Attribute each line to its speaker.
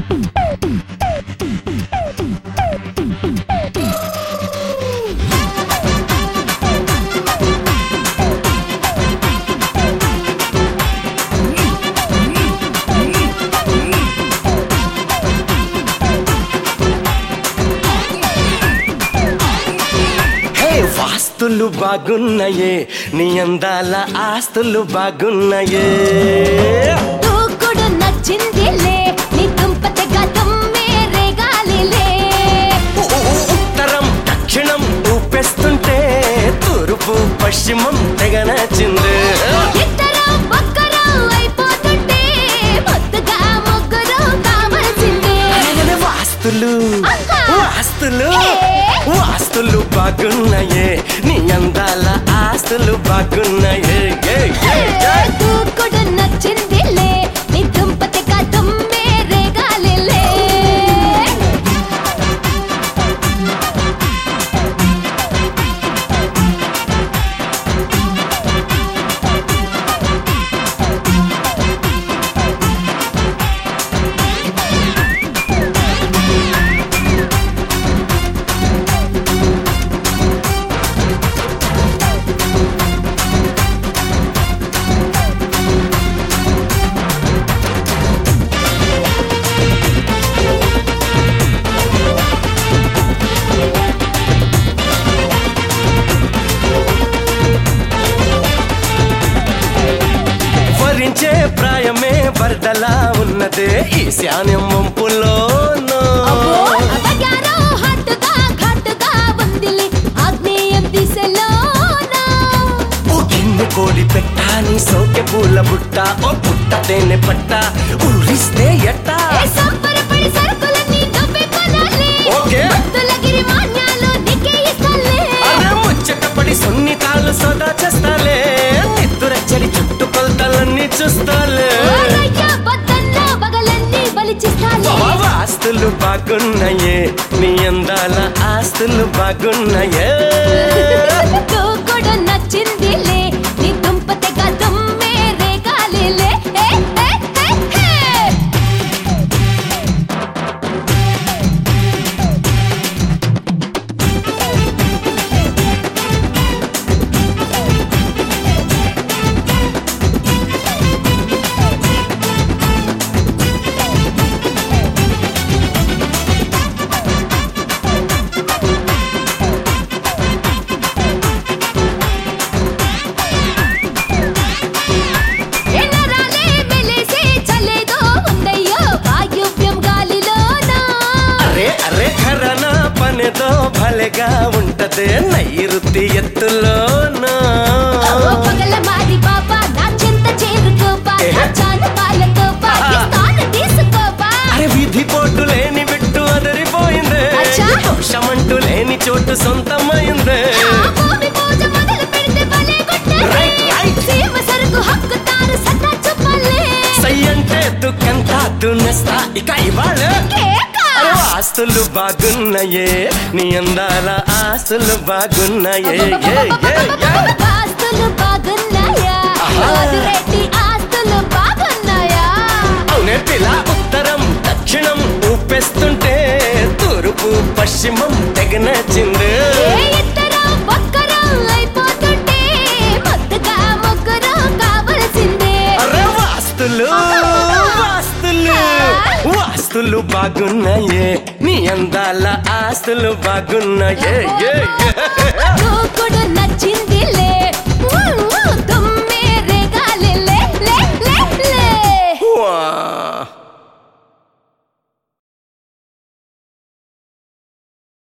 Speaker 1: హే వాస్తులు బాగున్నాయే నీ అందాల ఆస్తులు బాగున్నాయే
Speaker 2: దూకుడు నచ్చిందిలే నీ దుంపతి గతం మేరే గాలిలే
Speaker 1: ఉ- ఉ- ఉత్తరం దక్షిణం ఊపేస్తుంటే తూర్పు పశ్చిమం తెగ నచ్చింది
Speaker 2: ఇద్దరం ఒక్కరం అయిపోతుంటే ముద్దుగా ముగ్గురు కావాల్సిందే
Speaker 1: అరెరెరె వాస్తులు
Speaker 2: అక్కా.
Speaker 1: వాస్తులు
Speaker 2: ఏ?
Speaker 1: వాస్తులు బాగున్నాయే నీ అందాల ఆస్తులు బాగున్నాయే ఏ, ఏ, ఏ.
Speaker 2: దూకుడు నచ్చిందిలే నీ దుంపతి గతం మేరే గాలిలే
Speaker 1: వరించే ప్రాయమే వరదలా ఉన్నదే ఈశాన్యం వంపులోనూ
Speaker 2: అవగారో హాటుగా ఘాటుగా ఉందిలే ఆగ్నేయం దిశలోనా
Speaker 1: ఓ గిన్నె కోడి పెట్టాని సోకె పూల బుట్ట ఓ పుట్ట తేనె పట్ట ఊరిస్తే ఎట్టా
Speaker 2: ఏ సంబరపడి సరుకులన్నీ నువ్వే కొనాలి
Speaker 1: ఓకే.
Speaker 2: భక్తుల గిరిమాన్యాలు నీకే ఇస్తాలే
Speaker 1: అరే ముచ్చటపడి సున్నితాలు సదా చేస్తాలే నిద్దురచ్చని చుట్టుకొలతలన్నీ చూస్తాలే
Speaker 2: ఓరయ్య బద్దల్లో బగలన్నీ బలిచిస్తాలే
Speaker 1: ఆస్తులు బాగున్నాయే నీ అందాల ఆస్తులు బాగున్నాయే
Speaker 2: దూకుడు నచ్చిందిలే నీ దుంపతి గతం మేరే గాలిలే ఏ, ఏ, ఏ, ఏ. ఎన్నరాలే వెలిసి చలేదో ఉందయ్యో వాయువ్యం గాలిలోనా
Speaker 1: అరే అరే ఖరనా పనితో భలేగా ఉంటదే నైరుతి ఎత్తులోనా
Speaker 2: ఓ పగల మారి బాబా నా చింత చేరుకోబా
Speaker 1: ఏ?
Speaker 2: నా చాను పాలతో పాకిస్తాన్ తీసుకోబా
Speaker 1: అరే విధి పోటు లేని బిట్టు అదరిపోయిందే
Speaker 2: అచ్చా.
Speaker 1: దోషమంటూ లేని చోటు సొంతమైందే
Speaker 2: ఆ భూమి పూజ మొదలు పెడితే భలే కొట్టాలి.
Speaker 1: Right, right.
Speaker 2: సీమ సరుకు హక్కుతారు సత్తా చూపాలి
Speaker 1: సై అంటే దుఃఖంతా దున్నేస్తా ఇక ఇవాళ
Speaker 2: కేక.
Speaker 1: అరే ఆస్తులు బాగున్నాయే నీ అందాల ఆస్తులు బాగున్నాయే ఏ, ఏ, ఏ.
Speaker 2: ఆస్తులు బాగున్నాయా
Speaker 1: ఆహా.
Speaker 2: రెడ్డి ఆస్తులు బాగున్నాయా
Speaker 1: అవునే పిల్ల ఉత్తరం దక్షిణం ఊపేస్తుంటే తూర్పు పశ్చిమం తెగ నచ్చింది
Speaker 2: ఏ ఇద్దరం ఒక్కరం అయిపోతుంటే ముద్దుగా ముగ్గురు కావలసిందే
Speaker 1: అరే వాస్తులు వాస్తులు వాస్తులు బాగున్నాయే నీ అందాల ఆస్తులు బాగున్నాయే ఏ, ఏ.
Speaker 2: దూకుడు నచ్చిందిలే ఊ, ఊ, తుమ్మే రేగాలి లే లే లే లే
Speaker 1: వా